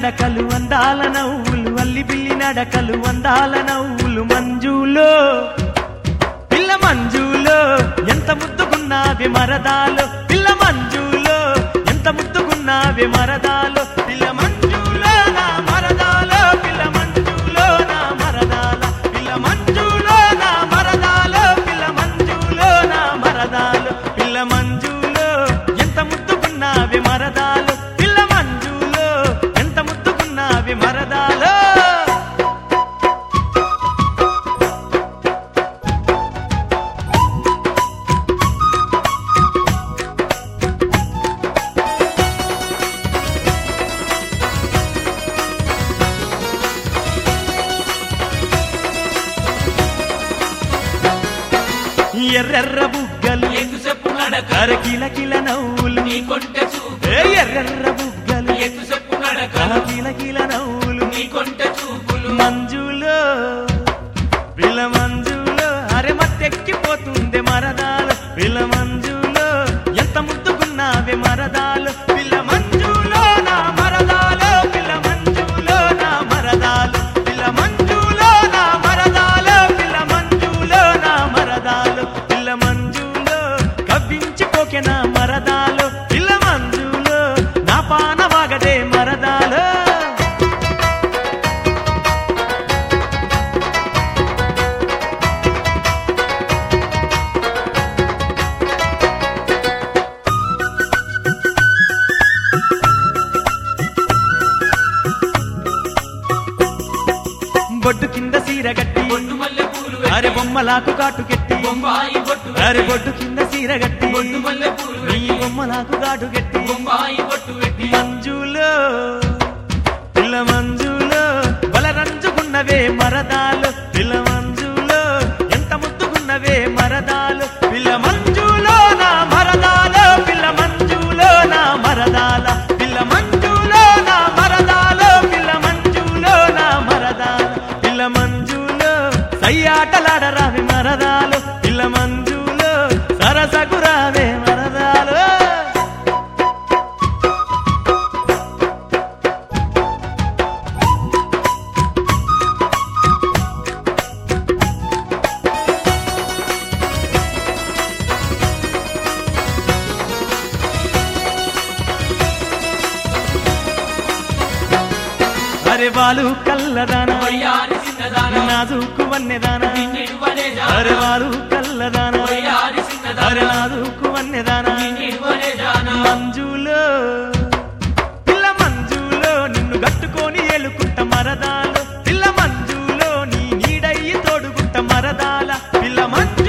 నడకలు అందాల నవ్వులు అల్లి బిల్లి నడకలు అందాల నవ్వులు మంజులో పిల్ల మంజులో ఎంత ముద్దుకున్నావే మరదాలో పిల్ల మంజులో ఎంత ముద్దుకున్నావే మరదాలో పిల్ల మంజులో నా మరదాలో పిల్ల మంజులో నా మరదాల పిల్ల మంజులో నా మరదాలో పిల్ల మంజులో నా మరదాలో పిల్ల మంజులో ఎంత ముద్దుకున్నావే మరదాలో పిల్ల మంజులో ఎంత ముద్దుకున్నావే మరదాలో ఎర్రెర్ర బుగ్గలు ఎత్తు చెప్పు నడక అరకిల కిల నవ్వులు నీ కొంటె చూపు ఏ ఎర్రెర్ర బుగ్గలు ఎత్తు చెప్పు నడక అరకిల కిల నవ్వులు నీ కొంటె చూపులు మంజులో పిల్ల మంజులో అరె మత్తెక్కిపోతుంది మరదాలు పిల్ల మంజులో ఎంత ముద్దుకున్నావే మరదాలు పిల్ల మంజులో నా మరదాలు పిల్ల మంజులో నా మరదాలు పిల్ల మంజులో నా మరదాలు పిల్ల మంజులో నా మరదాలు పిల్ల మంజులో కవ్వించిపోకే నా మరదాలు పిల్ల మంజులో నా పానవాగదే మరదాలు బొడ్డు కింద సీర గట్టి బొట్టు మల్లె పూలు అరే బొమ్మలాకు కాటు కెట్టి బొంబాయి బొట్టు అరే బొడ్డు కింద సీర గట్టి బొట్టు మల్లె పూలు నీ బొమ్మలాకు కాటు కెట్టి బొంబాయి బొట్టు పెట్టి మంజులో పిల్ల మంజులో బలరంజుకున్నవే మరదాలు పిల్ల మంజులో ఎంత ముద్దుకున్నవే మరదాలు పిల్ల మంజులో నా మరదాలు పిల్ల మంజులో నా మరదాల పిల్ల మంజులో నా మరదాలు పిల్ల మంజులో నా మరదాల పిల్ల మంజులో సయ్యాటలాడరావి మరదాలు పిల్ల మంజులో సరసగురావే మరదాలు అరే బాలు కల్లదానా వయ్యారి చిన్నదాన నాజుకు వన్నెదానా నిన్నిడువనే అరే జాన బాలు కల్లదానా వయ్యారి అరే చిన్నదాన నాజుకు వన్నెదానా నిన్నిడువనే జాన మంజులో పిల్ల మంజులో నిన్ను గట్టుకొని ఏలుకుంట మరదాలు పిల్ల మంజులో నీ నీడయ్యి తోడుకుంట మరదాల పిల్ల మంజు